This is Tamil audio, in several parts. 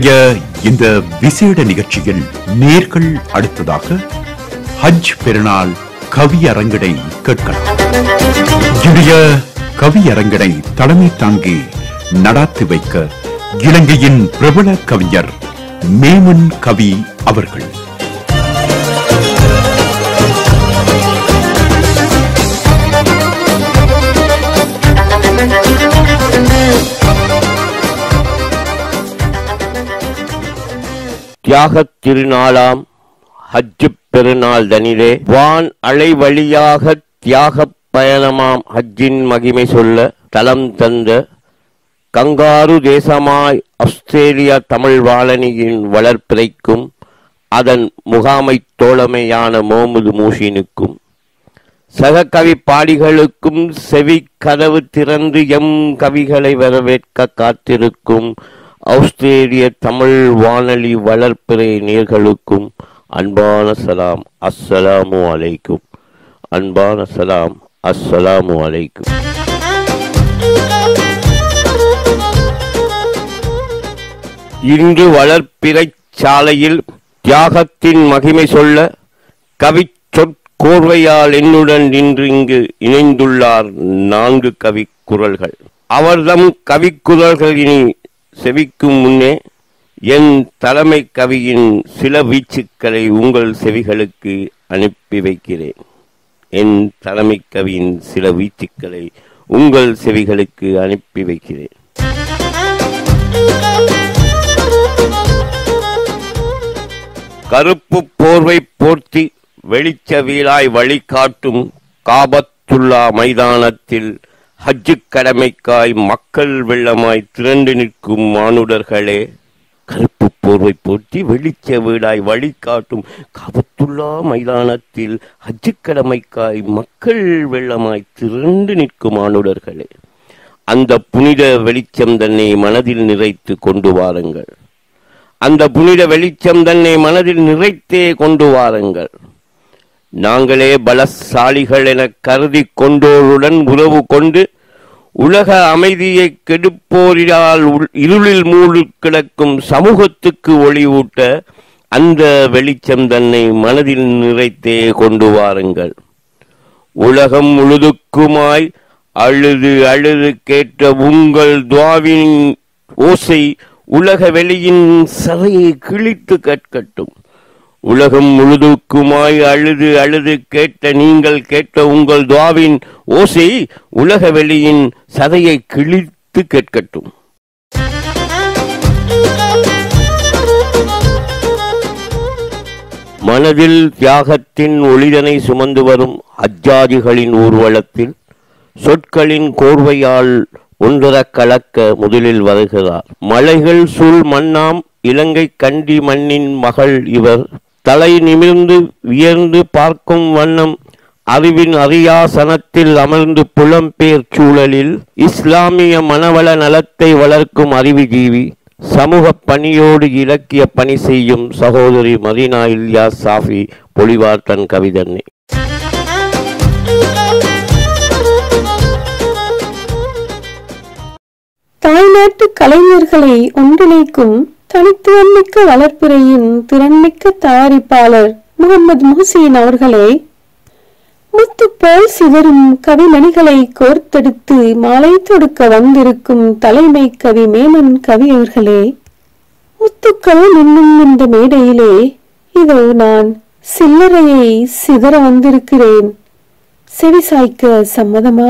இன்றைய இந்த விசேட நிகழ்ச்சியில் நேர்கள் அடுத்ததாக ஹஜ் பெருநாள் கவியரங்கினை கேட்கலாம் இன்றைய கவியரங்கினை தலைமை தாங்கி நடாத்தி வைக்க இலங்கையின் பிரபல கவிஞர் மேமன் கவி அவர்கள் தியாகத் திருநாளாம் ஹஜ்ஜு பெருநாள் தனிலே வான் அலை வழியாக தியாகப் பயணமாம் ஹஜ்ஜின் மகிமை சொல்ல தலம் தந்த கங்காரு தேசமாய் ஆஸ்திரேலியா தமிழ் வாழனியின் வளர்ப்பிறைக்கும் அதன் முகாமைத் தோழமையான மோமுது மூஷினுக்கும் சக கவி பாடிகளுக்கும் செவி கதவு திறந்து எம் கவிகளை வரவேற்க காத்திருக்கும் ஆஸ்திரேலிய தமிழ் வானொலி வளர்ப்பிறை நேர்களுக்கும் அன்பான சலாம் அஸ்ஸலாமு அலைக்கும் அன்பான சலாம் அஸ்ஸலாமு அலைக்கும் இன்று வளர்ப்பிறைச் சாலையில் தியாகத்தின் மகிமை சொல்ல கவி சொற்கோர்வையால் என்னுடன் இன்று இங்கு இணைந்துள்ளார் நான்கு கவி குரல்கள் அவர்தம் கவிக்குரல்களினி செவிக்கும் முன்னே என் தலைமை கவியின் சில வீச்சுக்களை உங்கள் செவிகளுக்கு அனுப்பி வைக்கிறேன் என் தலைமை கவியின் சில வீச்சுக்களை உங்கள் செவிகளுக்கு அனுப்பி வைக்கிறேன் கருப்பு போர்வை போர்த்தி வெளிச்ச வீழாய் வழிகாட்டும் காபத்துல்லா மைதானத்தில் ஹஜ்ஜு கடமைக்காய் மக்கள் வெள்ளமாய் திரண்டு நிற்கும் மானுடர்களே கருப்பு போர்வை போர்த்தி வெளிச்ச வீடாய் வழிகாட்டும் காபத்துல்லா மைதானத்தில் ஹஜ்ஜு கடமைக்காய் மக்கள் வெள்ளமாய் திரண்டு நிற்கும் மானுடர்களே அந்த புனித வெளிச்சம் தன்னை மனதில் நிறைத்து கொண்டு வாருங்கள் அந்த புனித வெளிச்சம் தன்னை மனதில் நிறைத்தே கொண்டு வாருங்கள் நாங்களே பலசாலிகள் என கருதி கொண்டோருடன் உறவு கொண்டு உலக அமைதியை கெடுப்போரினால் உள்- இருளில் மூழ்கி கிடக்கும் சமூகத்துக்கு ஒளிவூட்ட அந்த வெளிச்சம் தன்னை மனதில் நிறைத்தே கொண்டு வாருங்கள் உலகம் முழுதுக்குமாய் அழுது அழுது கேட்ட உங்கள் துவாவின் ஓசை உலக வெளியின் சதையை கிழித்து கேட்கட்டும் உலகம் முழுதுக்குமாய் அழுது அழுது கேட்ட நீங்கள் கேட்ட உங்கள் துவாவின் ஓசை உலக வெளியின் சதையை கிழித்து கேட்கட்டும் மனதில் தியாகத்தின் ஒளிதனை சுமந்து வரும் அஜாதிகளின் ஊர்வலத்தில் சொற்களின் கோர்வையால் ஒன்றர கலக்க முதலில் வருகிறார் மலைகள் சூழ் மண்ணாம் இலங்கை கண்டி மண்ணின் மகள் இவர் தலை நிமிர்ந்து வியர்ந்து பார்க்கும் வண்ணம் அறிவின் அரியாசனத்தில் அமர்ந்து புலம்பெயர் சூழலில் இஸ்லாமிய மனவள நலத்தை வளர்க்கும் அறிவுஜீவி சமூக பணியோடு இலக்கிய பணி செய்யும் சகோதரி மதீனா இல்யாஸ் சாஃபி பொலிவார் தன் கவிதன்னி தாய்நாட்டு கலைஞர்களை ஒன்றிணைக்கும் தனித்துவமிக்க வளர்ப்புறையின் திறன்மிக்க தயாரிப்பாளர் முகமது முஹசீன் அவர்களே முத்து போல் சிதறும் கவிமணிகளை கோர்த்தெடுத்து மாலை தொடுக்க வந்திருக்கும் தலைமை கவி மேமன் கவி அவர்களே முத்துக்கள் மின்னும் இந்த மேடையிலே இதோ நான் சில்லறையை சிதற வந்திருக்கிறேன் செவிசாய்க்க சம்மதமா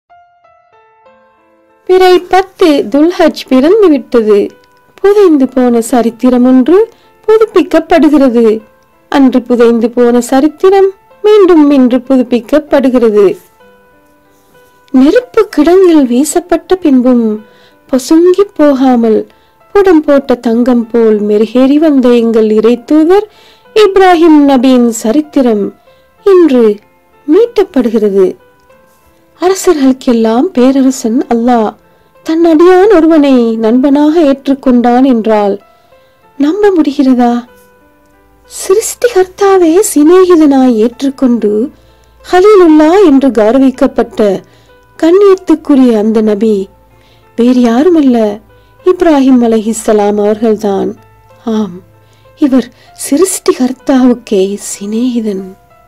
பிறை பத்து துல்ஹஜ் பிறந்து விட்டது புதைந்து போன சரித்திரம் ஒன்று புதுப்பிக்கப்படுகிறது அன்று புதைந்து போன சரித்திரம் மீண்டும் இன்று புதுப்பிக்கப்படுகிறது நெருப்பு கிடங்கில் வீசப்பட்ட பின்பும் பொசுங்கி போகாமல் புடம் போட்ட தங்கம் போல் மெருகேறி வந்த எங்கள் இறை தூதர் இப்ராஹிம் நபியின் சரித்திரம் இன்று மீட்டப்படுகிறது அரசர்களுக்கெல்லாம் பேரரசன் அல்லாஹ் தன் அடியான் ஒருவனை நண்பனாக ஏற்றுக்கொண்டான் என்றால் நம்ப முடிகிறதா சிருஷ்டிகர்த்தாவே சிநேகிதனாய் ஏற்றுக்கொண்டு ஹலீலுல்லா என்று கௌரவிக்கப்பட்ட கண்ணியத்துக்குரிய அந்த நபி வேறு யாருமல்ல இப்ராஹிம் அலைஹிஸ்ஸலாம் அவர்கள்தான் ஆம் இவர் சிருஷ்டிகர்த்தாவுக்கே சிநேகிதன்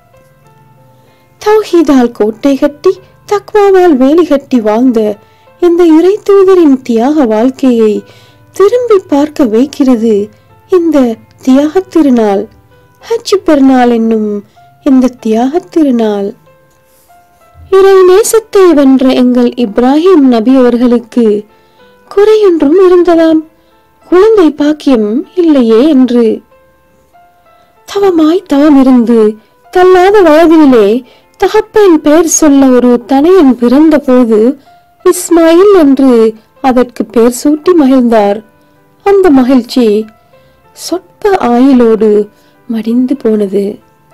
தௌஹீதால் கோட்டை கட்டி தக்வாவால் வேலி கட்டி வாழ்ந்த இந்த இறை தூதரின் தியாக வாழ்க்கையை திரும்பி பார்க்க வைக்கிறது இந்த தியாக திருநாள் ஹஜ் பெருநாள் என்னும் இந்த தியாக திருநாள் இறை நேசத்தை வென்ற எங்கள் இப்ராஹிம் நபி அவர்களுக்கு குறையொன்றும் இருந்ததாம் குழந்தை பாக்கியம் இல்லையே என்று தவமாய் தவம் இருந்து தள்ளாத வயதிலே தகப்பன் பெயர் சொல்ல ஒரு தனையன் பிறந்த போது இஸ்மாயில் என்று அதற்கு பெயர் சூட்டி மகிழ்ந்தார் அந்த மகிழ்ச்சி சொற்ப ஆயுளோடு மடிந்து போனது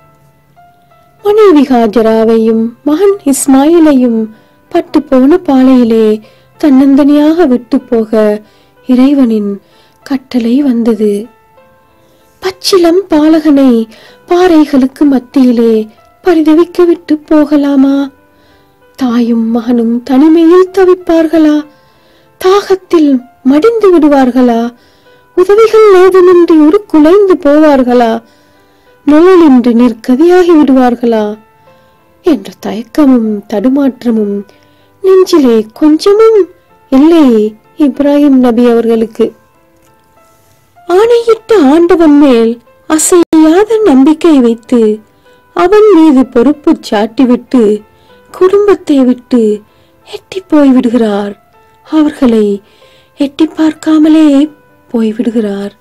மனைவி ஹாஜராவையும் மகன் இஸ்மாயிலையும் பட்டு போன பாலையிலே தன்னந்தனியாக விட்டு போக இறைவனின் கட்டளை வந்தது பச்சிலம் பாலகனை பாறைகளுக்கு மத்தியிலே பரிதவிக்க விட்டு போகலாமா தாயும் மகனும் தனிமையில் தவிப்பார்களா தாகத்தில் மடிந்து விடுவார்களா உதவிகள் ஏதுமின்றி ஒரு குலைந்து போவார்களா நிழலின்றி நிற்கதியாகி விடுவார்களா என்ற தயக்கமும் தடுமாற்றமும் நெஞ்சிலே கொஞ்சமும் இல்லை இப்ராஹிம் நபி அவர்களுக்கு ஆணையிட்ட ஆண்டவன் மேல் அசையாத நம்பிக்கை வைத்து அவன் மீது பொறுப்பு சாட்டிவிட்டு குடும்பத்தை விட்டு எட்டி போய் விடுகிறார் அவர்களை எட்டி பார்க்காமலே போய்விடுகிறார்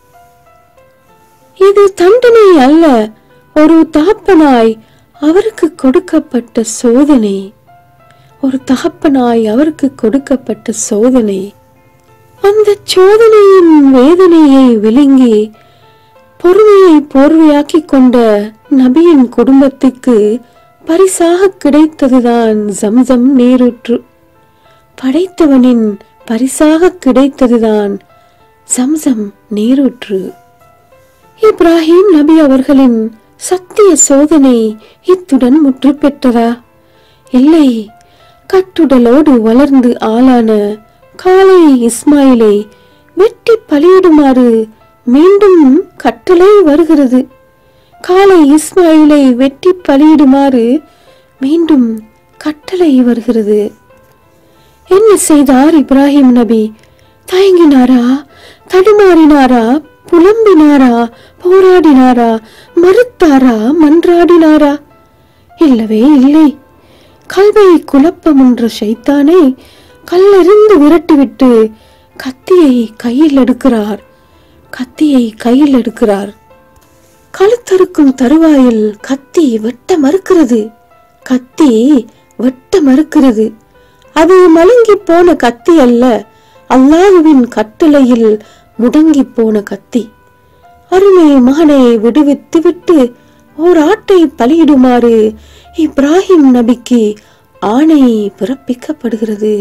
இது தண்டனை அல்ல ஒரு தகப்பனாய் அவருக்கு கொடுக்கப்பட்ட சோதனை ஒரு தகப்பனாய் அவருக்கு கொடுக்கப்பட்ட சோதனை அந்த சோதனையின் வேதனையை விழுங்கி பொறுமையை போர்வையாக்கிக் கொண்ட நபியின் குடும்பத்துக்கு பரிசாக கிடைத்ததுதான் ஜம்சம் நீரூற்று படைத்தவனின் பரிசாக கிடைத்ததுதான் சம்சம் நீரூற்று இப்ராஹிம் நபி அவர்களின் சத்திய சோதனை இத்துடன் முற்று பெற்றதா இல்லை கட்டுடலோடு வளர்ந்து ஆளான காலை இஸ்மாயிலை வெட்டி பலியிடுமாறு மீண்டும் கட்டளை வருகிறது காலை இஸ்மாயிலை வெட்டி பலியிடுமாறு மீண்டும் கட்டளை வருகிறது என்ன செய்தார் இப்ராஹிம் நபி தயங்கினாரா தடுமாறினாரா புலம்பினாரா போராடினாரா மறுத்தாரா மன்றாடினாரா இல்லவே இல்லை கல்வை குழப்பமுன்ற ஷைத்தானை கல்லெறிந்து விரட்டிவிட்டு கத்தியை கையில் எடுக்கிறார் கத்தியை கையில் எடுக்கிறார் கழுத்தறுக்கும் தருவாயில் கத்தி வெட்ட மறுக்கிறது கத்தி வெட்ட மறுக்கிறது அது மழுங்கி போன கத்தி அல்ல அல்லாஹுவின் கட்டளையில் முடங்கி போன கத்தி அருமை மகனை விடுவித்து விட்டு ஓர் ஆட்டை பலியிடுமாறு இப்ராஹிம் நபிக்கு ஆணை பிறப்பிக்கப்படுகிறது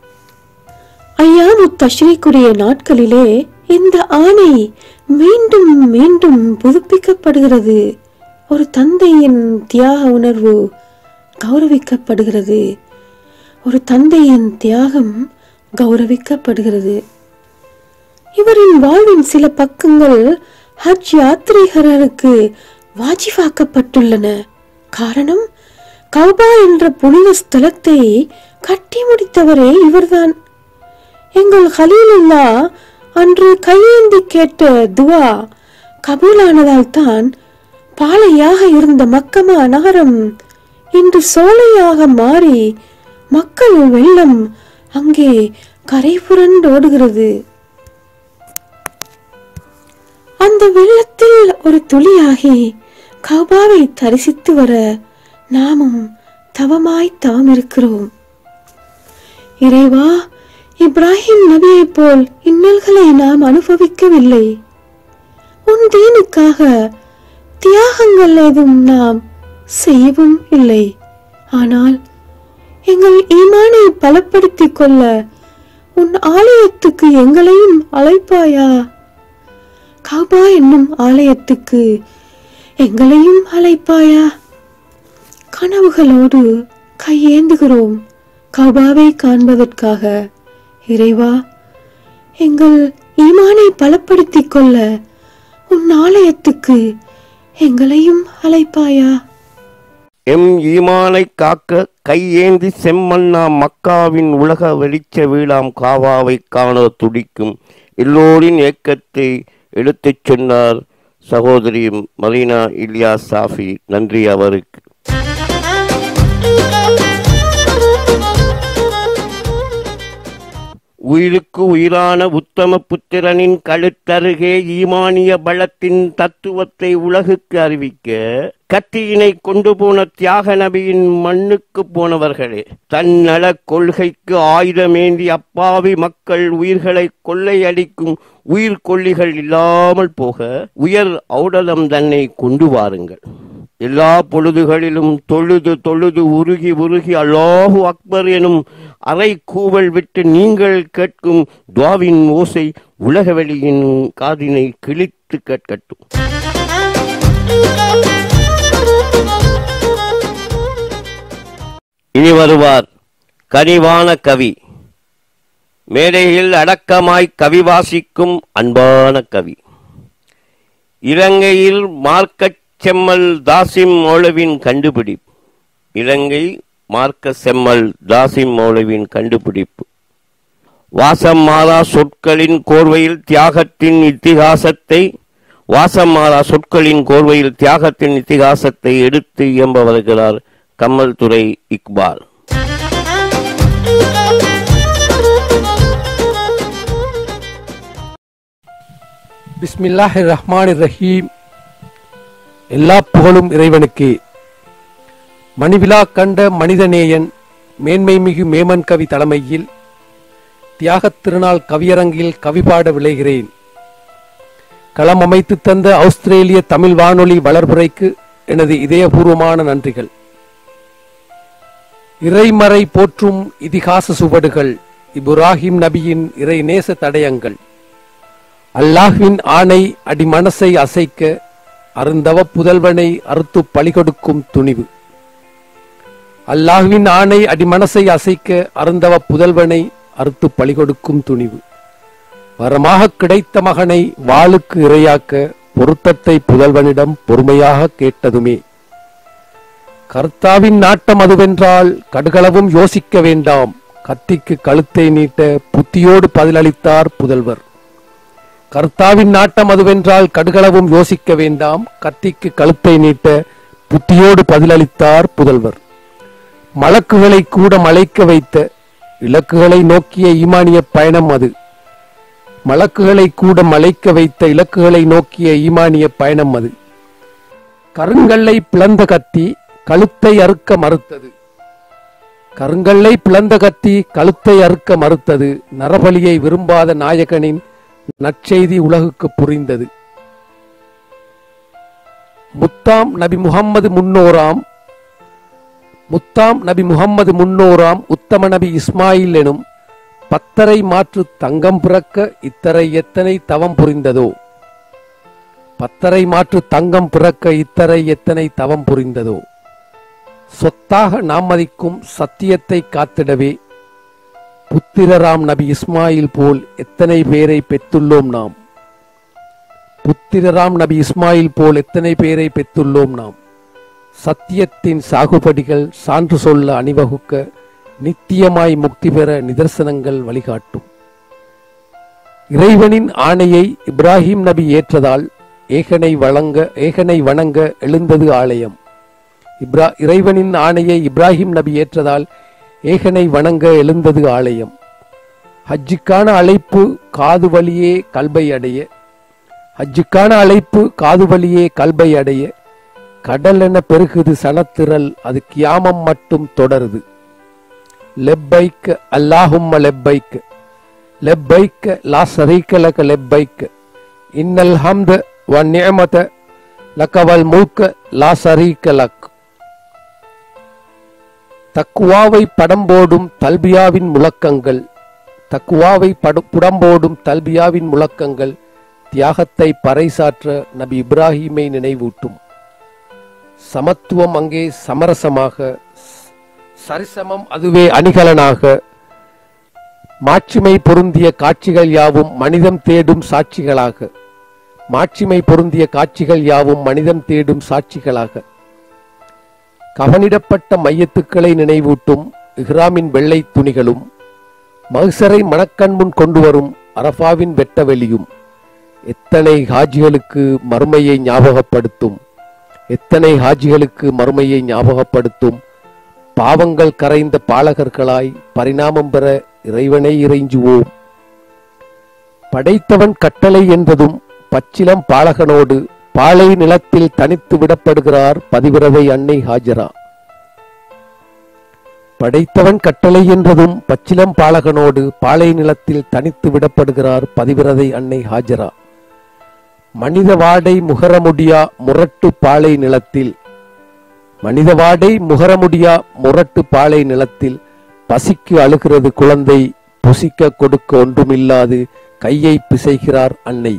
ஐயாமு தஷ்ரீக்குரிய நாட்களிலே இந்த ஆணை மீண்டும் மீண்டும் புதுப்பிக்கப்படுகிறது ஒரு தந்தையின் தியாக உணர்வு கௌரவிக்கப்படுகிறது ஒரு தந்தையின் தியாகம் கௌரவிக்கப்படுகிறது இவரின் வாழ்வின் சில பக்கங்கள் ஹஜ் யாத்ரீகரருக்கு வாஜிவாக்கப்பட்டுள்ளன காரணம் கௌபா என்ற புனித ஸ்தலத்தை கட்டி முடித்தவரே இவர்தான் எங்கள் ஹலீலுல்லா அன்று கையேந்தி கேட்ட துவா கபூலானதால் தான் பாலையாக இருந்த மக்கமா நகரம் இன்று சோலையாக மாறி மக்கள் வெள்ளம் அங்கே கரை புரண்டோடுகிறது அந்த வெள்ளத்தில் ஒரு துளியாகி கௌபாவை தரிசித்து வர நாமும் தவமாய் தவம் இருக்கிறோம் இறைவா இப்ராஹிம் நபியைப் போல் இன்னல்களை நாம் அனுபவிக்கவில்லை உன் தீனுக்காக தியாகங்கள் ஏதும் நாம் செய்யவும் இல்லை ஆனால் எங்கள் ஈமானை பலப்படுத்திக் கொள்ள உன் ஆலயத்துக்கு எங்களையும் அழைப்பாயா காபா என்னும் ஆலயத்துக்கு எங்களையும் அழைப்பாயா கனவுகளோடு கையேந்துகிறோம் கபாவை காண்பதற்காக இறைவா எங்கள் ஈமானை பலப்படுத்திக் கொள்ள உன் ஆலயத்துக்கு எங்களையும் அழைப்பாயா எம் ஈமானை காக்க கையேந்தி செம்மண்ணா மக்காவின் உலக வெளிச்ச வீழாம் காவாவை காண துடிக்கும் எல்லோரின் ஏக்கத்தை எடுத்துச் சொன்னார் சகோதரி மரீனா இலியா சாஃபி நன்றி அவருக்கு உயிருக்கு உயிரான உத்தம புத்திரனின் கழுத்தருகே ஈமானிய பலத்தின் தத்துவத்தை உலகுக்கு அறிவிக்க கத்தியினை கொண்டு போன தியாக நபியின் மண்ணுக்கு போனவர்களே தன்னல கொள்கைக்கு ஆயுதமேந்தி அப்பாவி மக்கள் உயிர்களை கொள்ளையடிக்கும் உயிர் கொல்லிகள் இல்லாமல் போக உயர் ஔடலம் தன்னை கொண்டு வாருங்கள் எல்லா பொழுதுகளிலும் தொழுது தொழுது உருகி உருகி அல்லாஹு அக்பர் எனும் அறை கூவல் விட்டு நீங்கள் கேட்கும் துவாவின் ஓசை உலகவெளியின் காதினை கிழித்து கேட்கட்டும் இனி வருவார் கனிவான கவி மேடையில் அடக்கமாய் கவி வாசிக்கும் அன்பான கவி இலங்கையில் மார்க்கச் செம்மல் தாசிம் மௌலவின் கண்டுபிடிப்பு இலங்கை மார்க்க செம்மல் தாசிம் மௌலவின் கண்டுபிடிப்பு வாசம் மாறா சொற்களின் கோர்வையில் தியாகத்தின் இத்திகாசத்தை வாசம் மாறா சொற்களின் கோர்வையில் தியாகத்தின் இத்திகாசத்தை எடுத்து இயம்ப வருகிறார் கம்மல் துறை இக்பால் பிஸ்மில்லாஹி ரஹ்மான் ரஹீம் எல்லா புகழும் இறைவனுக்கு மணிவிழா கண்ட மனிதநேயன் மேன்மை மிகு மேமன் கவி தலைமையில் தியாகத் திருநாள் கவியரங்கில் கவி பாட விளைகிறேன் களம் அமைத்து தந்த ஆஸ்திரேலிய தமிழ் வானொலி வளர்புரைக்கு எனது இதயபூர்வமான நன்றிகள் இறைமறை போற்றும் இதிகாச சுவடுகள் இப்ராஹிம் நபியின் இறைநேச தடயங்கள் அல்லாஹ்வின் ஆணை அடிமனசை அசைக்க அருந்தவ புதல்வனை அறுத்து பலிகொடுக்கும் துணிவு அல்லாஹ்வின் ஆணை அடிமனசை அசைக்க அருந்தவ புதல்வனை அறுத்து பலிகொடுக்கும் துணிவு வரமாக கிடைத்த மகனை வாளுக்கு இரையாக்க பொருத்தத்தை புதல்வனிடம் பொறுமையாக கேட்டதுமே கர்த்தாவின் நாட்டம் அதுவென்றால் கடுகளவும் யோசிக்க வேண்டாம் கத்திக்கு கழுத்தை நீட்ட புத்தியோடு பதிலளித்தார் புதல்வர் கர்த்தாவின் நாட்டம் அதுவென்றால் கடுகளவும் யோசிக்க வேண்டாம் கத்திக்கு கழுத்தை நீட்ட புத்தியோடு பதிலளித்தார் புதல்வர் மலக்குகளை கூட மலைக்க வைத்த இலக்குகளை நோக்கிய ஈமானிய பயணம் அது மலக்குகளை கூட மலைக்க வைத்த இலக்குகளை நோக்கிய ஈமானிய பயணம் அது கருங்கல்லை பிளந்த கத்தி கழுத்தை அறுக்க மறுத்தது கருங்கல்லை பிளந்த கத்தி கழுத்தை அறுக்க மறுத்தது நரபலியை விரும்பாத நாயகனின் நற்செய்தி உலகுக்கு புரிந்தது முத்தாம் நபி முகம்மது முன்னோராம் முத்தாம் நபி முகம்மது முன்னோராம் உத்தம நபி இஸ்மாயில் எனும் பத்தரை மாற்று தங்கம் பிறக்க இத்தரை எத்தனை தவம் புரிந்ததோ பத்தரை மாற்று தங்கம் பிறக்க இத்தரை எத்தனை தவம் புரிந்ததோ சொத்தாக நாம் மதிக்கும் சத்தியத்தை காத்திடவே புத்திரராம் நபி இஸ்மாயில் போல் எத்தனை பேரை பெற்றுள்ளோம் நாம் புத்திரராம் நபி இஸ்மாயில் போல் எத்தனை பேரை பெற்றுள்ளோம் நாம் சத்தியத்தின் சாகுபடிகள் சான்று சொல்ல அணிவகுக்க நித்தியமாய் முக்தி பெற நிதர்சனங்கள் வழிகாட்டும் இறைவனின் ஆணையை இப்ராஹிம் நபி ஏற்றதால் ஏகனை வழங்க ஏகனை வணங்க எழுந்தது ஆலயம் இப்ரா இறைவனின் ஆணையை இப்ராஹிம் நபி ஏற்றதால் ஏகனை வணங்க எழுந்தது ஆலயம் ஹஜ்ஜுக்கான அழைப்பு காது வழியே கல்பை அடைய ஹஜ்ஜுக்கான அழைப்பு காது வழியே கல்பை அடைய கடல் என பெருகுது சனத்திரல் அது கியாமம் மட்டும் தொடருது லெப்பைக் அல்லாஹும்ம லெப்பைக் லெப்பைக் லா ஷரீக்க லக லெப்பைக் இன்னல் ஹம்த வ நிஅமத லக வல் முல்க லா ஷரீக்க லக் தக்குவாவை படம் போடும் தல்பியாவின் முழக்கங்கள் தக்குவாவை படு புடம்போடும் தல்பியாவின் முழக்கங்கள் தியாகத்தை பறைசாற்ற நபி இப்ராஹீமை நினைவூட்டும் சமத்துவம் அங்கே சமரசமாக ஸ்- சரிசமம் அதுவே அணிகலனாக மாட்சிமை பொருந்திய காட்சிகள் யாவும் மனிதம் தேடும் சாட்சிகளாக மாட்சிமை பொருந்திய காட்சிகள் யாவும் மனிதம் தேடும் சாட்சிகளாக கவனிடப்பட்ட மையத்துக்களை நினைவூட்டும் இஹ்ராமின் வெள்ளை துணிகளும் மகசரை மணக்கண் முன் கொண்டு வரும் அரபாவின் வெட்டவெளியும் எத்தனை ஹாஜிகளுக்கு மறுமையை ஞாபகப்படுத்தும் எத்தனை ஹாஜிகளுக்கு மறுமையை ஞாபகப்படுத்தும் பாவங்கள் கரைந்த பாலகர்களாய் பரிணாமம் பெற இறைவனை இறைஞ்சுவோம் படைத்தவன் கட்டளை என்பதும் பச்சிலம் பாலகனோடு பாலை நிலத்தில் தனித்து விடப்படுகிறார் பதிவிரதை அன்னை ஹாஜரா படைத்தவன் கட்டளை என்றதும் பச்சிலம் பாலகனோடு பாலை நிலத்தில் தனித்து விடப்படுகிறார் பதிவிரதை அன்னை ஹாஜரா மனித வாடை முகரமுடியா முரட்டு பாலை நிலத்தில் மனித வாடை முகரமுடியா முரட்டு பாலை நிலத்தில் பசிக்கு அழுகிறது குழந்தை புசிக்க கொடுக்க ஒன்றுமில்லாது கையை பிசைகிறார் அன்னை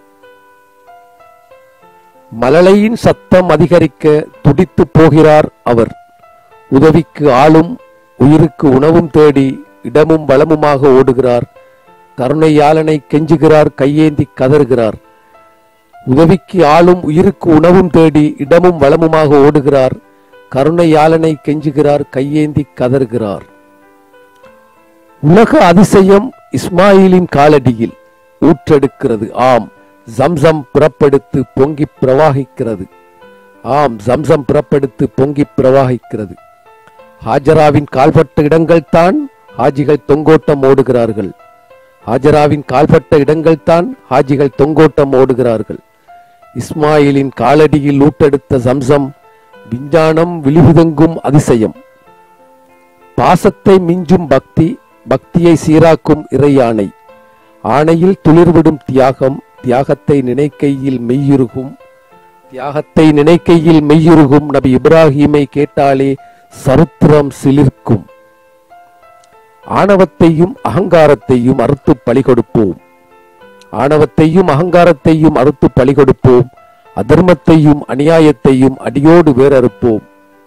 மலலையின் சத்தம் அதிகரிக்க துடித்து போகிறார் அவர் உதவிக்கு ஆளும் உயிருக்கு உணவும் தேடி இடமும் வளமுமாக ஓடுகிறார் கருணையாளனை கெஞ்சுகிறார் கையேந்தி கதறுகிறார் உதவிக்கு ஆளும் உயிருக்கு உணவும் தேடி இடமும் வளமுமாக ஓடுகிறார் கருணையாளனை கெஞ்சுகிறார் கையேந்தி கதறுகிறார் உலக அதிசயம் இஸ்மாயிலின் காலடியில் ஊற்றெடுக்கிறது ஆம் ஜம்சம் புறப்படுத்து பொங்கி பிரவாகிக்கிறது ஆம் ஜம்சம் புறப்படுத்து பொங்கி பிரவாகிக்கிறது ஹாஜராவின் கால்பட்ட இடங்கள் தான் ஹாஜிகள் தொங்கோட்டம் ஓடுகிறார்கள் ஹாஜராவின் கால்பட்ட இடங்கள் தான் ஹாஜிகள் தொங்கோட்டம் ஓடுகிறார்கள் இஸ்மாயிலின் காலடியில் ஊட்டெடுத்த சம்சம் விஞ்ஞானம் விழிவிதங்கும் அதிசயம் பாசத்தை மிஞ்சும் பக்தி பக்தியை சீராக்கும் இறையாணை ஆணையில் துளிர்விடும் தியாகம் தியாகத்தை நினைக்கையில் மெய்யுருகும் தியாகத்தை நினைக்கையில் மெய்யுருகும் நபி இப்ராஹீமை கேட்டாலே சரித்திரம் சிலிர்க்கும் ஆணவத்தையும் அகங்காரத்தையும் அறுத்து பலி கொடுப்போம் ஆணவத்தையும் அகங்காரத்தையும் அறுத்து பலி கொடுப்போம் அதர்மத்தையும் அநியாயத்தையும் அடியோடு வேறறுப்போம்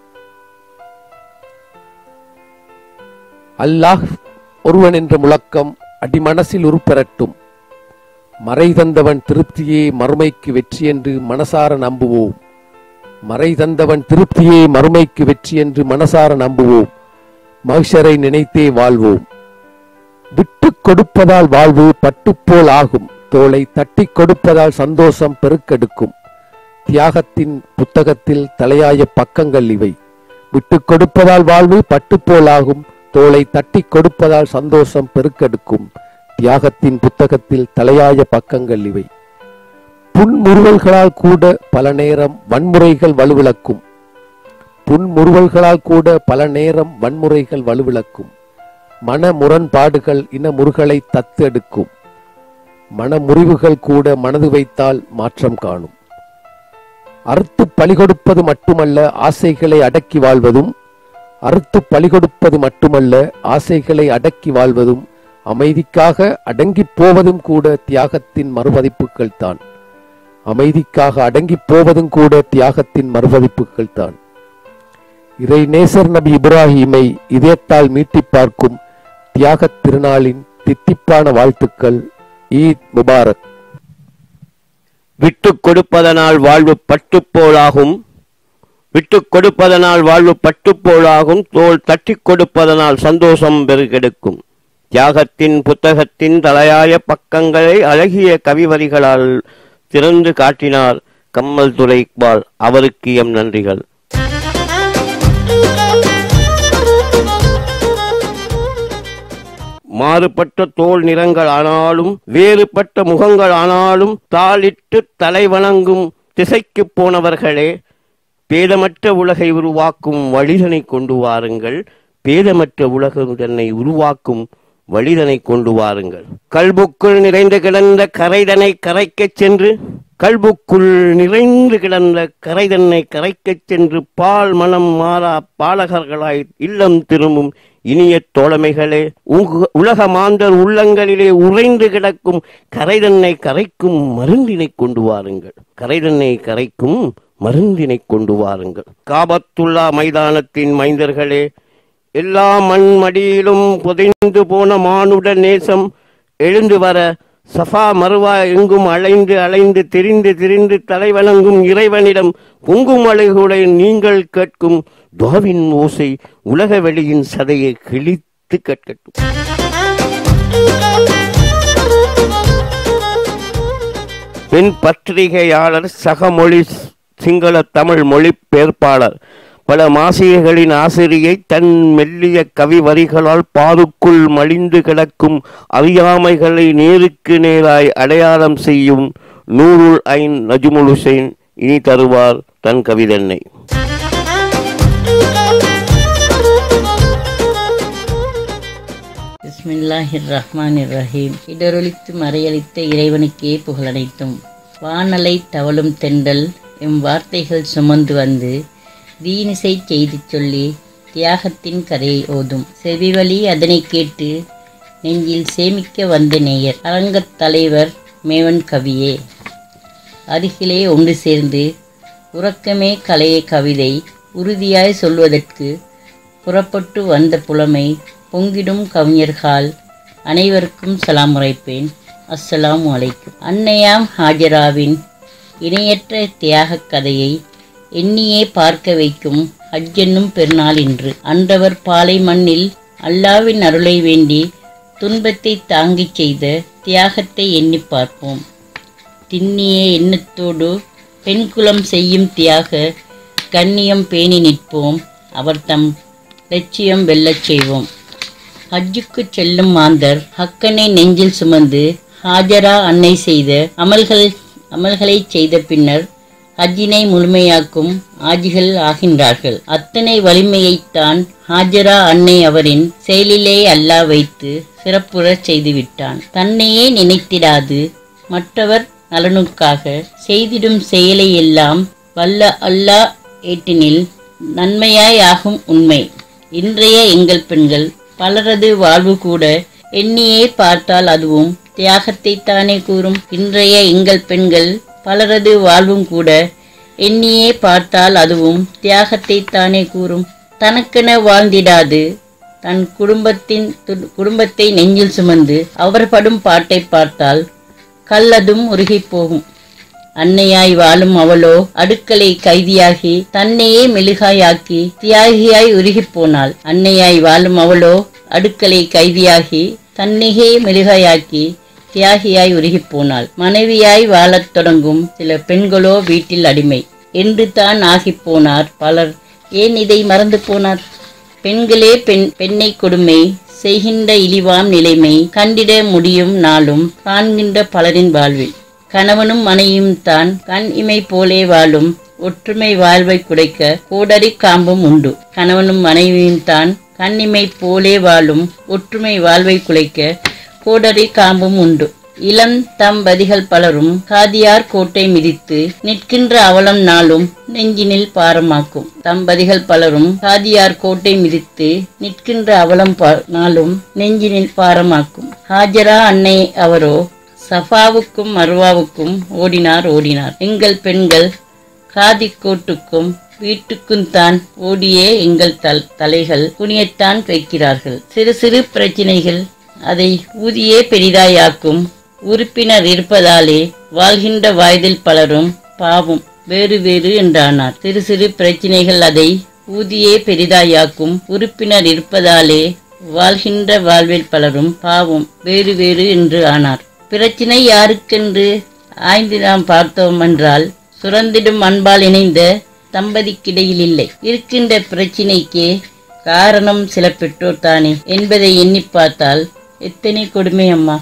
அல்லாஹ் ஒருவன் என்ற முழக்கம் அடிமனசில் உருப்பெறட்டும் மறை தந்தவன் திருப்தியே மறுமைக்கு வெற்றி என்று மனசார நம்புவோம் மறை தந்தவன் திருப்தியே மறுமைக்கு வெற்றி என்று மனசார நம்புவோம் மகிஷரை நினைத்தே வாழ்வோம் விட்டுக் கொடுப்பதால் வாழ்வு பட்டுப்போல் ஆகும் தோளை தட்டிக் கொடுப்பதால் சந்தோஷம் பெருக்கெடுக்கும் தியாகத்தின் புத்தகத்தில் தலையாய பக்கங்கள் இவை விட்டுக் கொடுப்பதால் வாழ்வு பட்டுப்போல் ஆகும் தோளை தட்டிக் கொடுப்பதால் சந்தோஷம் பெருக்கெடுக்கும் தியாகத்தின் புத்தகத்தில் தலையாய பக்கங்கள் இவை புன்முறுவல்களால் கூட பல நேரம் வன்முறைகள் வலுவிளக்கும் புன்முறுவல்களால் கூட பல நேரம் வன்முறைகள் வலுவிளக்கும் மன முரண்பாடுகள் இன முருகலை தத்தெடுக்கும் மன முறிவுகள் கூட மனது வைத்தால் மாற்றம் காணும் அறுத்து பலி கொடுப்பது மட்டுமல்ல ஆசைகளை அடக்கி வாழ்வதும் அறுத்து பலி கொடுப்பது மட்டுமல்ல ஆசைகளை அடக்கி வாழ்வதும் அமைதிக்காக அடங்கிப் போவதும் கூட தியாகத்தின் மறுபதிப்புகள் தான் அமைதிக்காக அடங்கிப் போவதும் கூட தியாகத்தின் மறுபதிப்புகள் தான் இறை நேசர் நபி இப்ராஹீமை இதயத்தால் மீட்டிப் பார்க்கும் தியாகத் திருநாளின் தித்திப்பான வாழ்த்துக்கள் ஈத் முபாரக் விட்டுக் கொடுப்பதனால் வாழ்வு பட்டுப்போலாகும் விட்டுக் கொடுப்பதனால் வாழ்வு பட்டுப்போலாகும் தோல் தட்டிக் கொடுப்பதனால் சந்தோஷம் பெருகெடுக்கும் தியாகத்தின் புத்தகத்தின் தலையாய பக்கங்களை அழகிய கவிவரிகளால் திறந்து காட்டினார் கம்மல் துரை இக்பால் அவருக்கு எம் நன்றிகள் மாறுபட்ட தோல் நிறங்கள் ஆனாலும் வேறுபட்ட முகங்கள் ஆனாலும் தாளிட்டு தலை வணங்கும் திசைக்கு போனவர்களே பேதமற்ற உலகை உருவாக்கும் வழிதனை கொண்டு வாருங்கள் பேதமற்ற உலகம் தன்னை உருவாக்கும் வழிதனை கொண்டு வாருங்கள் கல்புக்குள் நிறைந்து கிடந்த கரைதனை கரைக்கச் சென்று கல்புக்குள் நிறைந்து கிடந்த கரைதன்னை கரைக்கச் சென்று பால் மனம் மாறா பாலகர்களாய் இல்லம் திரும்பும் இனிய தோழமைகளே உங்க- உலக மாந்தர் உள்ளங்களிலே உறைந்து கிடக்கும் கரைதன்னை கரைக்கும் மருந்தினை கொண்டு வாருங்கள் கரைதன்னை கரைக்கும் மருந்தினை கொண்டு வாருங்கள் காபத்துல்லா மைதானத்தின் மைந்தர்களே எல்லா மண் மடியிலும் புதைந்து போன மானுட நேசம் எழுந்து வர சஃபா மறுவா எங்கும் அலைந்து அலைந்து திரிந்து திரிந்து தலைவணங்கும் இறைவனிடம் பொங்கும் அலைகளை நீங்கள் கேட்கும் துவாவின் ஓசை உலக வெளியின் சதையை கிழித்து கேட்கட்டும் பெண் பத்திரிகையாளர் சகமொழி சிங்கள தமிழ் மொழிபெயர்ப்பாளர் பல மாசிகைகளின் ஆசிரியை தன் மெல்லிய கவி வரிகளால் பாதுக்குள் மலிந்து கிடக்கும் அறியாமைகளை நேருக்கு நேராய் அடையாளம் செய்யும் நூருல் ஐன் நஜ்முல் ஹுசைன் இனி தருவார் தன் கவிதன்னை பிஸ்மில்லாஹிர் ரஹ்மானிர் ரஹீம் இடரொலித்து மறையளித்த இறைவனுக்கே புகழனைத்தும் வானலை தவழும் தெண்டல் எம் வார்த்தைகள் சுமந்து வந்து தீனிசை செய்தி சொல்லி தியாகத்தின் கதையை ஓதும் செவிவழி அதனை கேட்டு நெஞ்சில் சேமிக்க வந்த நேயர் அரங்கத் தலைவர் மேவன் கவியே அருகிலே ஒன்று சேர்ந்து உறக்கமே கலைய கவிதை உறுதியாய் சொல்வதற்கு புறப்பட்டு வந்த புலமை பொங்கிடும் கவிஞர்கள் அனைவருக்கும் சலாம் உரைப்பேன் அஸ்ஸலாமு அலைக்கும் அன்னையாம் ஹாஜராவின் இணையற்ற தியாகக் கதையை எண்ணியே பார்க்க வைக்கும் ஹஜ் என்னும் பெருநாள் இன்று அன்றவர் பாலை மண்ணில் அல்லாவின் அருளை வேண்டி துன்பத்தை தாங்கிச் செய்த தியாகத்தை எண்ணிப் பார்ப்போம் திண்ணிய எண்ணத்தோடு பெண்குலம் செய்யும் தியாக கண்ணியம் பேணி நிற்போம் அவர் தம் லட்சியம் வெல்லச் செய்வோம் ஹஜ்ஜுக்கு செல்லும் மாந்தர் ஹக்கனை நெஞ்சில் சுமந்து ஹாஜரா அன்னை செய்த அமல்கள் அமல்களை செய்த பின்னர் ஹஜ்ஜினை முழுமையாக்கும் ஆஜிகள் ஆகின்றார்கள் அத்தனை வலிமையைத்தான் ஹாஜரா அன்னை அவரின் செயலிலே அல்லாஹ் வைத்து சிறப்புறச் செய்துவிட்டான் தன்னையே நினைத்திடாது மற்றவர் நலனுக்காக செய்திடும் செயலை எல்லாம் வல்ல அல்லாஹ் ஏட்டினில் நன்மையாய் ஆகும் உண்மை இன்றைய எங்கள் பெண்கள் பலரது வாழ்வு கூட எண்ணியே பார்த்தால் அதுவும் தியாகத்தை தானே கூறும் இன்றைய எங்கள் பெண்கள் பலரது வாழ்வும் கூட எண்ணியே பார்த்தால் அதுவும் தியாகத்தை தானே கூறும் தனக்கென வாழ்ந்திடாது தன் குடும்பத்தின் து- குடும்பத்தை நெஞ்சில் சுமந்து அவர் படும் பாட்டை பார்த்தால் கல்லதும் உருகிப் போகும் அன்னையாய் வாழும் அவளோ அடுக்களை கைதியாகி தன்னையே மெழுகாயாக்கி தியாகியாய் உருகிப் போனாள் அன்னையாய் வாழும் அவளோ அடுக்களை கைதியாகி தன்னையே மெழுகாயாக்கி தியாகியாய் உருகிப் போனாள் மனைவியாய் வாழத் தொடங்கும் சில பெண்களோ வீட்டில் அடிமை என்று தான் ஆகிப் போனார் பலர் ஏன் இதை மறந்து போனார் பெண்களே பெண் பெண்ணை கொடுமை செய்கின்ற இழிவாம் நிலைமை கண்டிட முடியும் நாளும் காண்கின்ற பலரின் வாழ்வில் கணவனும் மனைவியும் தான் கண் இமை போலே வாழும் ஒற்றுமை வாழ்வை குடைக்க கோடரி காம்பும் உண்டு கணவனும் மனைவியும் தான் கண்ணிமை போலே வாழும் ஒற்றுமை வாழ்வை குலைக்க கோடரி காம்பும் உண்டு இளம் தம்பதிகள் பலரும் காதியார் கோட்டை மிதித்து நிற்கின்ற அவலம் நாளும் நெஞ்சினில் பாரமாக்கும் தம்பதிகள் பலரும் காதியார் கோட்டை மிதித்து நிற்கின்ற அவலம் பா- நாளும் நெஞ்சினில் பாரமாக்கும் ஹாஜரா அன்னை அவரோ சஃபாவுக்கும் மர்வாவுக்கும் ஓடினார் ஓடினார் எங்கள் பெண்கள் காதிக்கோட்டுக்கும் வீட்டுக்கும் தான் ஓடியே எங்கள் தல் தலைகள் குனியத்தான் வைக்கிறார்கள் சிறு சிறு பிரச்சனைகள் அதை ஊதியே பெரிதாயாக்கும் உறுப்பினர் இருப்பதாலே வாழ்கின்ற வயதில் பலரும் பாவம் வேறு வேறு என்றானார் சிறு சிறு பிரச்சனைகள் அதை ஊதியே பெரிதாயாக்கும் உறுப்பினர் இருப்பதாலே வாழ்கின்ற வாழ்வில் பலரும் பாவம் வேறு வேறு என்று ஆனார் பிரச்சினை யாருக்கென்று ஆய்ந்து நாம் பார்த்தோம் என்றால் சுரந்திடும் அன்பால் இணைந்த தம்பதிக்கிடையில் இல்லை இருக்கின்ற பிரச்சினைக்கே காரணம் சில பெற்றோர் தானே என்பதை எண்ணி பார்த்தால் எத்தனை கொடுமை அம்மா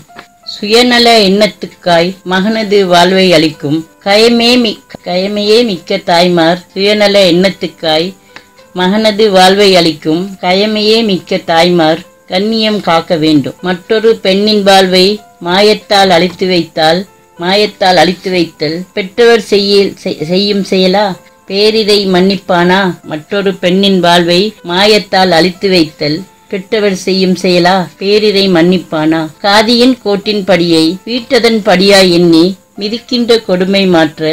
சுயநல எண்ணத்துக்காய் மகனது வாழ்வை அளிக்கும் கயமே மிக்க கயமையே மிக்க தாய்மார் சுயநல எண்ணத்துக்காய் மகனது வாழ்வை அளிக்கும் கயமையே மிக்க தாய்மார் கண்ணியம் காக்க வேண்டும் மற்றொரு பெண்ணின் வாழ்வை மாயத்தால் அழித்து வைத்தால் மாயத்தால் அழித்து வைத்தல் பெற்றவர் செய்ய செய்- செய்யும் செயலா பேரிதை மன்னிப்பானா மற்றொரு பெண்ணின் வாழ்வை மாயத்தால் அழித்து வைத்தல் பெற்றவர் செய்யும் செயலா பேரிரை மன்னிப்பானா காதியின் கோட்டின் படியை வீட்டதன் படியாய் எண்ணி மிதிக்கின்ற கொடுமை மாற்ற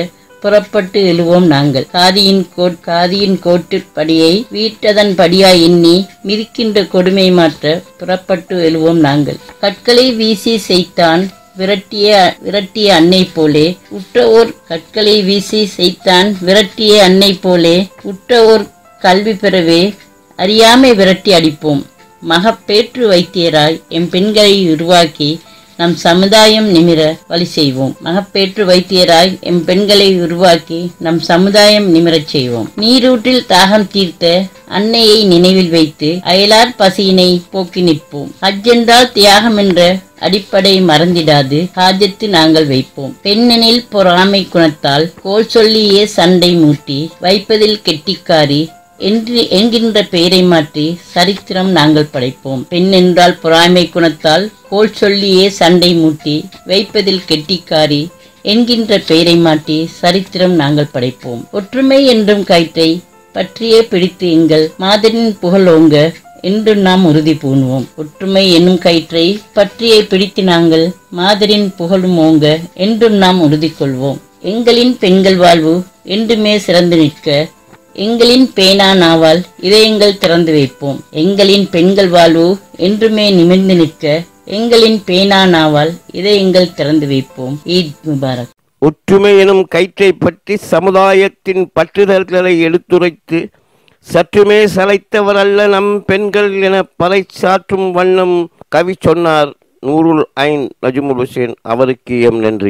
புறப்பட்டு எழுவோம் நாங்கள் காதியின் கோட் காதியின் கோட்டுப்படியை வீட்டதன் படியாய் எண்ணி மிதிக்கின்ற கொடுமை மாற்ற புறப்பட்டு எழுவோம் நாங்கள் கற்களை வீசி செய்தான் விரட்டிய விரட்டிய அன்னை போலே உற்றவோர் கற்களை வீசி செய்தான் விரட்டிய அன்னை போலே உற்றவோர் கல்வி பெறவே அறியாமை விரட்டி அடிப்போம் மகப்பேற்று வைத்தியராய் எம் பெண்களை உருவாக்கி நம் சமுதாயம் நிமிர வழி செய்வோம் மகப்பேற்று வைத்தியராய் எம் பெண்களை உருவாக்கி நம் சமுதாயம் நிமிரச் செய்வோம் நீரூற்றில் தாகம் தீர்த்த அன்னையை நினைவில் வைத்து அயலார் பசியினை போக்கி நிற்போம் ஹஜ் என்றால் தியாகம் என்ற அடிப்படை மறந்திடாது ஹாஜத்து நாங்கள் வைப்போம் பெண்ணெனில் பொறாமை குணத்தால் கோல் சொல்லியே சண்டை மூட்டி வைப்பதில் கெட்டிக்காரி என்று என்கின்ற பெயரை மாற்றி சரித்திரம் நாங்கள் படைப்போம் பெண் என்றால் பொறாமை குணத்தால் கோல் சொல்லியே சண்டை மூட்டி வைப்பதில் கெட்டிக்காரி என்கின்ற பெயரை மாற்றி சரித்திரம் நாங்கள் படைப்போம் ஒற்றுமை என்றும் கயிற்றை பற்றியே பிடித்து எங்கள் மாதிரின் புகழோங்க என்று நாம் உறுதி பூணுவோம் ஒற்றுமை என்னும் கயிற்றை பற்றியே பிடித்து நாங்கள் மாதிரின் புகழும் ஓங்க என்றும் நாம் உறுதி கொள்வோம் எங்களின் பெண்கள் வாழ்வு என்றுமே சிறந்து நிற்க எங்களின் பேனா நாவால் இதயங்கள் திறந்து வைப்போம் எங்களின் பெண்கள் வாழ்வு என்றுமே நிமிர்ந்து நிற்க எங்களின் பேனா நாவால் இதயங்கள் திறந்து வைப்போம் ஈத் முபாரக் ஒற்றுமை எனும் கயிற்றை பற்றி சமுதாயத்தின் பற்றுதல்களை எடுத்துரைத்து சற்றுமே சளைத்தவரல்ல நம் பெண்கள் என பறைசாற்றும் வண்ணம் கவி சொன்னார் நூருல் ஐன் நஜ்முல் ஹுசேன் அவருக்கு எம் நன்றி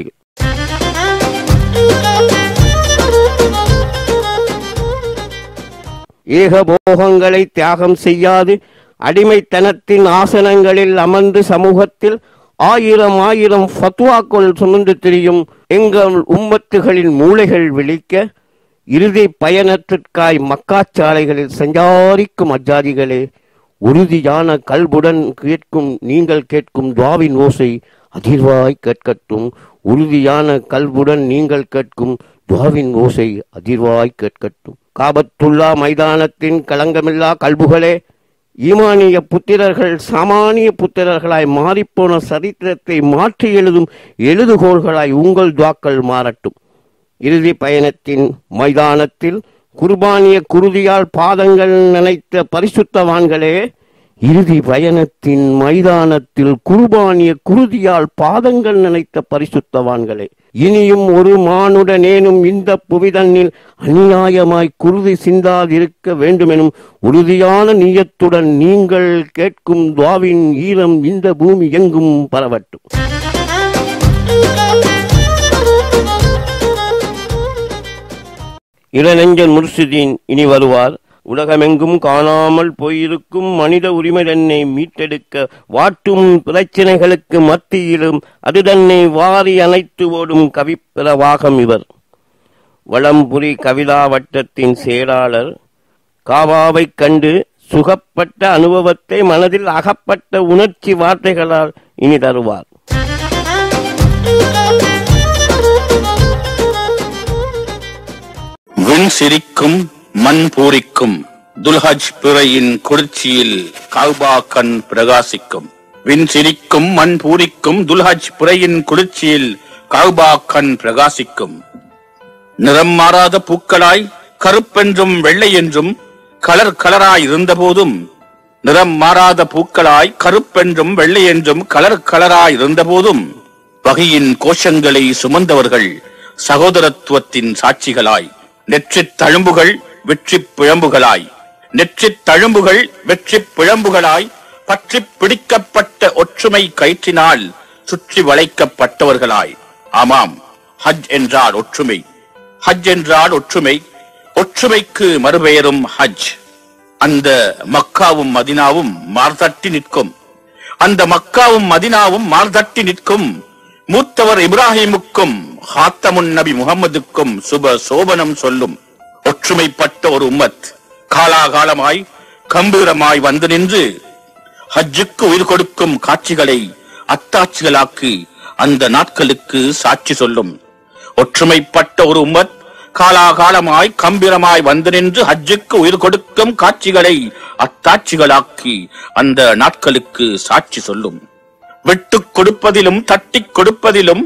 ஏகபோகங்களை தியாகம் செய்யாது அடிமைத்தனத்தின் ஆசனங்களில் அமர்ந்து சமூகத்தில் ஆயிரம் ஆயிரம் ஃபத்வாக்கள் சுமந்து திரியும் எங்கள் உம்மத்துகளின் மூளைகள் விழிக்க இறுதி பயணத்திற்காய் மக்காச்சாலைகளில் சஞ்சாரிக்கும் அஜாதிகளே உறுதியான கல்புடன் கேட்கும் நீங்கள் கேட்கும் துவாவின் ஓசை அதிர்வாய் கேட்கட்டும் உறுதியான கல்புடன் நீங்கள் கேட்கும் துவாவின் ஓசை அதிர்வாய் கேட்கட்டும் காபத்துல்லா மைதானத்தின் களங்கமில்லா கல்புகளே ஈமானிய புத்திரர்கள் சாமானிய புத்திரர்களாய் மாறிப்போன சரித்திரத்தை மாற்றி எழுதும் எழுதுகோள்களாய் உங்கள் துவாக்கள் மாறட்டும் இறுதி பயணத்தின் மைதானத்தில் குர்பானிய குருதியால் பாதங்கள் நினைத்த பரிசுத்தவான்களே இறுதி பயணத்தின் மைதானத்தில் குர்பானிய குருதியால் பாதங்கள் நினைத்த பரிசுத்தவான்களே இனியும் ஒரு மானுடனேனும் இந்த புவிதன்னில் அநியாயமாய் குருதி சிந்தாதிருக்க வேண்டுமெனும் உறுதியான நீயத்துடன் நீங்கள் கேட்கும் துவாவின் ஈரம் இந்த பூமி எங்கும் பரவட்டும் இளநெஞ்சன் முர்ஷிதீன் இனி வருவார் உலகமெங்கும் காணாமல் போயிருக்கும் மனித உரிமை தன்னை மீட்டெடுக்க வாட்டும் பிரச்சனைகளுக்கு மத்தியிலும் அது தன்னை வாரி அணைத்து ஓடும் கவிப்பிரவாகம் இவர் வளம்புரி கவிதா வட்டத்தின் செயலாளர் காவாவைக் கண்டு சுகப்பட்ட அனுபவத்தை மனதில் அகப்பட்ட உணர்ச்சி வார்த்தைகளால் இனி தருவார் விண் சிரிக்கும் மண் பூரிக்கும் துல்ஹஜ் பிறையின் குளிர்ச்சியில் கௌபா கண் பிரகாசிக்கும் விண் சிரிக்கும் மண் பூரிக்கும் துல்ஹஜ் பிறையின் குளிர்ச்சியில் கௌபா கண் பிரகாசிக்கும் நிறம் மாறாத பூக்களாய் கருப்பென்றும் வெள்ளை என்றும் கலர் கலராய் இருந்தபோதும் நிறம் மாறாத பூக்களாய் கருப்பென்றும் வெள்ளை என்றும் கலர் கலராய் இருந்தபோதும் வகையின் கோஷங்களை சுமந்தவர்கள் சகோதரத்துவத்தின் சாட்சிகளாய் நெற்றித் தழும்புகள் வெற்றிப் பிழம்புகளாய் நெற்றித் தழும்புகள் வெற்றிப் பிழம்புகளாய் பற்றிப் பிடிக்கப்பட்ட ஒற்றுமை கயிற்றினால் சுற்றி வளைக்கப்பட்டவர்களாய் ஆமாம் ஹஜ் என்றால் ஒற்றுமை ஹஜ் என்றால் ஒற்றுமை ஒற்றுமைக்கு மறுபெயரும் ஹஜ் அந்த மக்காவும் மதினாவும் மார்தட்டி நிற்கும் அந்த மக்காவும் மதினாவும் மார்தட்டி நிற்கும் மூத்தவர் இப்ராஹிமுக்கும் ஹாத்தமுன் நபி முகம்மதுக்கும் சுப சோபனம் சொல்லும் ஒற்றுமைப்பட்ட ஒரு உம்மத் காலாகாலமாய் கம்பீரமாய் வந்து நின்று ஹஜ்ஜுக்கு உயிர் கொடுக்கும் காட்சிகளை அத்தாட்சிகளாக்கி அந்த நாட்களுக்கு சாட்சி சொல்லும் ஒற்றுமைப்பட்ட ஒரு உம்மத் காலாகாலமாய் கம்பீரமாய் வந்து நின்று ஹஜ்ஜுக்கு உயிர் கொடுக்கும் காட்சிகளை அத்தாட்சிகளாக்கி அந்த நாட்களுக்கு சாட்சி சொல்லும் விட்டுக் கொடுப்பதிலும் தட்டிக் கொடுப்பதிலும்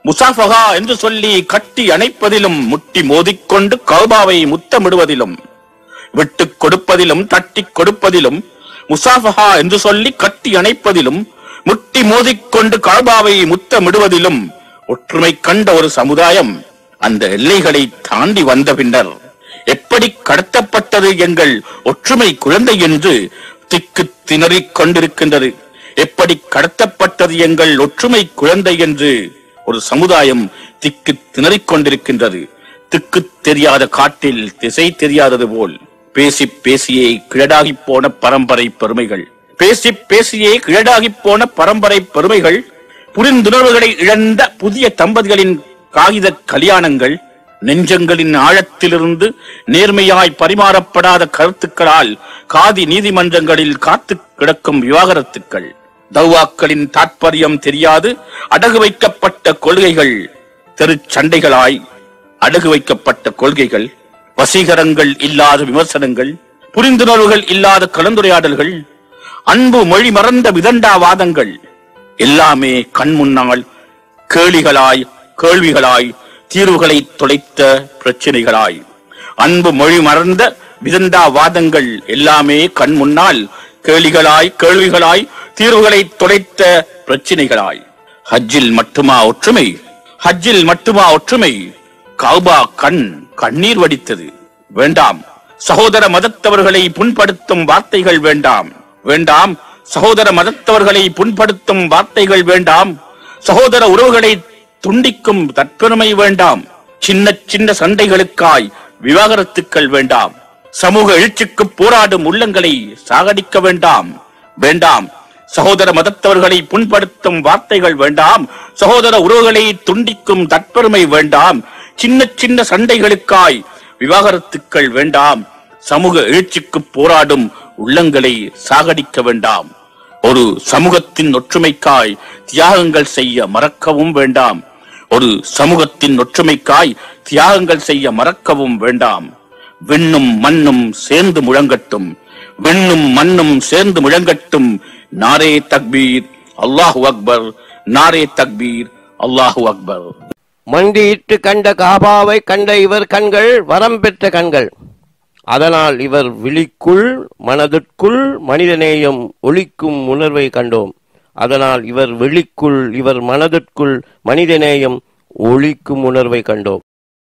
முசாஃபகா என்று சொல்லி கட்டி அணைப்பதிலும் முட்டி மோதிக்கொண்டு கௌபாவை முத்தமிடுவதிலும் விட்டுக் கொடுப்பதிலும் தட்டிக் கொடுப்பதிலும் முசாஃபஹா என்று சொல்லி கட்டி அணைப்பதிலும் முட்டி மோதிக்கொண்டு கௌபாவை முத்தமிடுவதிலும் ஒற்றுமை கண்ட ஒரு சமுதாயம் அந்த எல்லைகளை தாண்டி வந்த பின்னர் எப்படி கடத்தப்பட்டது எங்கள் ஒற்றுமை குழந்தை என்று திக்கு திணறிக் கொண்டிருக்கின்றது எப்படி கடத்தப்பட்டது எங்கள் ஒற்றுமை குழந்தை என்று ஒரு சமுதாயம் திக்கு திணறிக் கொண்டிருக்கின்றது திக்கு தெரியாத காட்டில் திசை தெரியாதது போல் பேசி பேசியே கிழடாகிப் போன பரம்பரை பெருமைகள் பேசி பேசியே கிழடாகிப் போன பரம்பரை பெருமைகள் புரிந்துணர்வுகளை இழந்த புதிய தம்பதிகளின் காகித கல்யாணங்கள் நெஞ்சங்களின் ஆழத்திலிருந்து நேர்மையாய் பரிமாறப்படாத கருத்துக்களால் காதி நீதிமன்றங்களில் காத்து கிடக்கும் விவாகரத்துக்கள் தௌவாக்களின் தாற்பயம் தெரியாது அடகு வைக்கப்பட்ட கொள்கைகள் தெருச்சண்டைகளாய் அடகு வைக்கப்பட்ட கொள்கைகள் வசீகரங்கள் இல்லாத விமர்சனங்கள் புரிந்துணர்வுகள் இல்லாத கலந்துரையாடல்கள் அன்பு மொழி மறந்த விதண்டாவாதங்கள் எல்லாமே கண் முன்னால் கேளிகளாய் கேள்விகளாய் தீர்வுகளை தொலைத்த பிரச்சனைகளாய் அன்பு மொழி மறந்த விதண்டாவாதங்கள் எல்லாமே கண் முன்னால் கேளிகளாய் கேள்விகளாய் தீர்வுகளை தொலைத்த பிரச்சனைகளாய் ஹஜ்ஜில் மட்டுமா ஒற்றுமை ஹஜ்ஜில் மட்டுமா ஒற்றுமை கௌபா கண் கண்ணீர் வடித்தது வேண்டாம் சகோதர மதத்தவர்களை புண்படுத்தும் வார்த்தைகள் வேண்டாம் வேண்டாம் சகோதர மதத்தவர்களை புண்படுத்தும் வார்த்தைகள் வேண்டாம் சகோதர உறவுகளை துண்டிக்கும் தற்பெருமை வேண்டாம் சின்ன சின்ன சண்டைகளுக்காய் விவாகரத்துக்கள் வேண்டாம் சமூக எழுச்சிக்கு போராடும் உள்ளங்களை சாகடிக்க வேண்டாம் வேண்டாம் சகோதர மதத்தவர்களை புண்படுத்தும் வார்த்தைகள் வேண்டாம் சகோதர உறவுகளை துண்டிக்கும் தற்பெருமை வேண்டாம் சின்ன சின்ன சண்டைகளுக்காய் விவாகரத்துக்கள் வேண்டாம் சமூக எழுச்சிக்கு போராடும் உள்ளங்களை சாகடிக்க வேண்டாம் ஒரு சமூகத்தின் ஒற்றுமைக்காய் தியாகங்கள் செய்ய மறக்கவும் வேண்டாம் ஒரு சமூகத்தின் ஒற்றுமைக்காய் தியாகங்கள் செய்ய மறக்கவும் வேண்டாம் விண்ணும் மண்ணும் சேர்ந்து முழங்கட்டும் விண்ணும் மண்ணும் சேர்ந்து முழங்கட்டும் நாரே தக்பீர் அல்லாஹு அக்பர் நாரே தக்பீர் அல்லாஹு அக்பர் மண்டியிட்டு கண்ட காபாவை கண்ட இவர் கண்கள் வரம் பெற்ற கண்கள் அதனால் இவர் விழிக்குள் மனதிற்குள் மனிதநேயம் ஒளிக்கும் உணர்வை கண்டோம் அதனால் இவர் விழிக்குள் இவர் மனதிற்குள் மனிதநேயம் ஒளிக்கும் உணர்வை கண்டோம்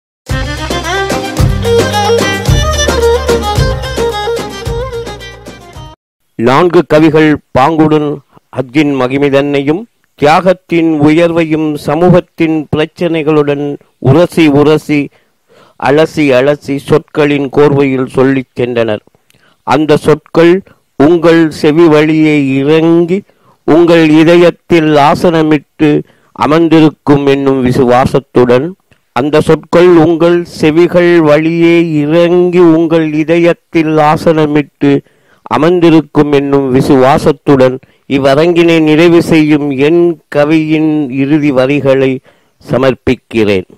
நான்கு கவிகள் பாங்குடன் ஹஜ்ஜின் மகிமிதன்னையும் தியாகத்தின் உயர்வையும் சமூகத்தின் பிரச்சனைகளுடன் உரசி உரசி அலசி அலசி சொற்களின் கோர்வையில் சொல்லிச் சென்றனர் அந்த சொற்கள் உங்கள் செவி வழியே இறங்கி உங்கள் இதயத்தில் ஆசனமிட்டு அமர்ந்திருக்கும் என்னும் விசுவாசத்துடன் அந்த சொற்கள் உங்கள் செவிகள் வழியே இறங்கி உங்கள் இதயத்தில் ஆசனமிட்டு அமர்ந்திருக்கும் என்னும் விசுவாசத்துடன் இவ்வரங்கினை நிறைவு செய்யும் என் கவியின் இறுதி வரிகளை சமர்ப்பிக்கிறேன்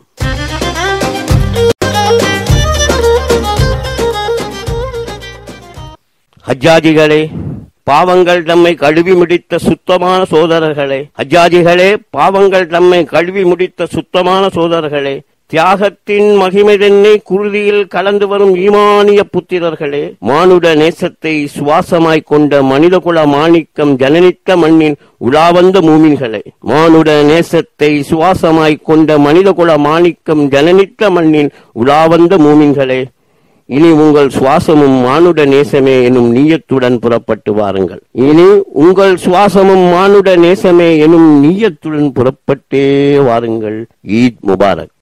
ஹஜ்ஜாஜிகளே பாவங்கள் நம்மை கழுவி முடித்த சுத்தமான சோதரர்களே ஹஜ்ஜாஜிகளே பாவங்கள் நம்மை கழுவி முடித்த சுத்தமான சோதரர்களே தியாகத்தின் மகிமைதென்னை குருதியில் கலந்து வரும் ஈமானிய புத்திரர்களே மானுட நேசத்தை சுவாசமாய் கொண்ட மனிதகுல மாணிக்கம் ஜனனித்த மண்ணின் உலாவந்த மூமின்களே மானுட நேசத்தை சுவாசமாய் கொண்ட மனிதகுல மாணிக்கம் ஜனனித்த மண்ணின் உலாவந்த மூமின்களே இனி உங்கள் சுவாசமும் மானுட நேசமே எனும் நீயத்துடன் புறப்பட்டு வாருங்கள் இனி உங்கள் சுவாசமும் மானுட நேசமே எனும் நீயத்துடன் புறப்பட்டே வாருங்கள் ஈத் முபாரக்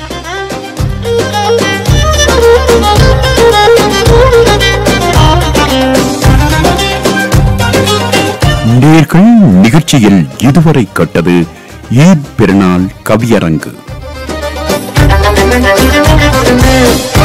நேர்கள் நிகழ்ச்சியில் இதுவரை கட்டது ஈத் பெருநாள் கவியரங்கு Thank you.